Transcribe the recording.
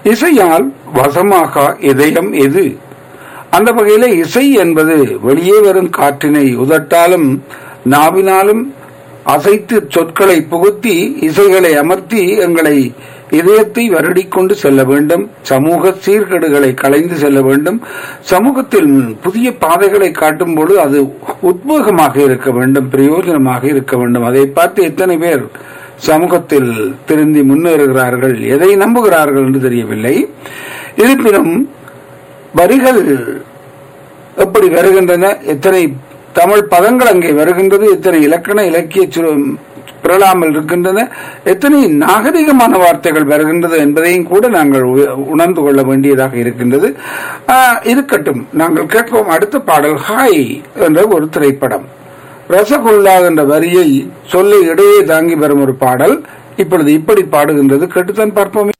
இசையால் வசமாக இதயம் எது அந்த வகையில இசை என்பது வெளியே வரும் காற்றினை உதட்டாலும் நாவினாலும் அசைத்து சொற்களை புகுத்தி இசைகளை அமர்த்தி எங்களை இதயத்தை வருடிக்கொண்டு செல்ல வேண்டும் சமூக சீர்கேடுகளை களைந்து செல்ல வேண்டும் சமூகத்தில் புதிய பாதைகளை காட்டும் பொழுது அது உத்வேகமாக இருக்க வேண்டும் பிரயோஜனமாக இருக்க வேண்டும் அதை பார்த்து எத்தனை பேர் சமூகத்தில் திருந்தி முன்னேறுகிறார்கள் எதை நம்புகிறார்கள் என்று தெரியவில்லை இருப்பினும் வரிகள் எப்படி வருகின்றன எத்தனை தமிழ் பதங்கள் அங்கே வருகின்றது எத்தனை இலக்கண இலக்கிய சு- பிறழாமல் இருக்கின்றன எத்தனை நாகரிகமான வார்த்தைகள் வருகின்றது என்பதையும் கூட நாங்கள் உ- உணர்ந்து கொள்ள வேண்டியதாக இருக்கின்றது ஆ, இருக்கட்டும் நாங்கள் கேட்போம் அடுத்த பாடல் ஹாய் என்ற ஒரு திரைப்படம் ரசகுல்லா என்ற வரியை சொல்லை இடையே தாங்கி வரும் ஒரு பாடல் இப்பொழுது இப்படி பாடுகின்றது கேட்டுத்தான் பார்ப்போம்